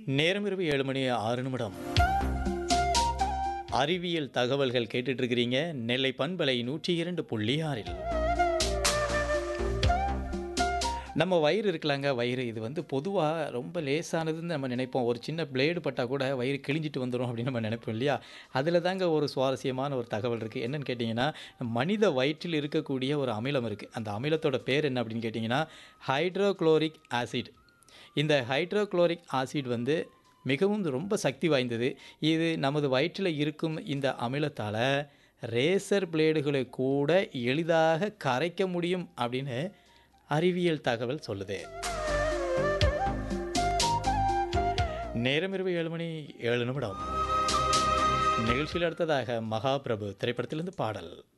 நேரம் இரவு ஏழு மணி ஆறு நிமிடம் அறிவியல் தகவல்கள் கேட்டுட்டு இருக்கிறீங்க நெல்லை பண்பலை நூற்றி இரண்டு புள்ளி ஆறில் நம்ம வயிறு இருக்கலாங்க வயிறு இது வந்து பொதுவாக ரொம்ப லேசானதுன்னு நம்ம நினைப்போம் ஒரு சின்ன பிளேடு பட்டால் கூட வயிறு கிழிஞ்சிட்டு வந்துடும் அப்படின்னு நம்ம நினைப்போம் இல்லையா அதில் தாங்க ஒரு சுவாரஸ்யமான ஒரு தகவல் இருக்குது என்னன்னு கேட்டிங்கன்னா மனித வயிற்றில் இருக்கக்கூடிய ஒரு அமிலம் இருக்குது அந்த அமிலத்தோட பேர் என்ன அப்படின்னு கேட்டிங்கன்னா ஹைட்ரோக்ளோரிக் ஆசிட் இந்த ஹைட்ரோக்ளோரிக் ஆசிட் வந்து மிகவும் ரொம்ப சக்தி வாய்ந்தது இது நமது வயிற்றில் இருக்கும் இந்த அமிலத்தால் ரேசர் பிளேடுகளை கூட எளிதாக கரைக்க முடியும் அப்படின்னு அறிவியல் தகவல் சொல்லுது நேரம் இரவு ஏழு மணி ஏழு நிமிடம் நிகழ்ச்சியில் அடுத்ததாக மகாபிரபு திரைப்படத்திலிருந்து பாடல்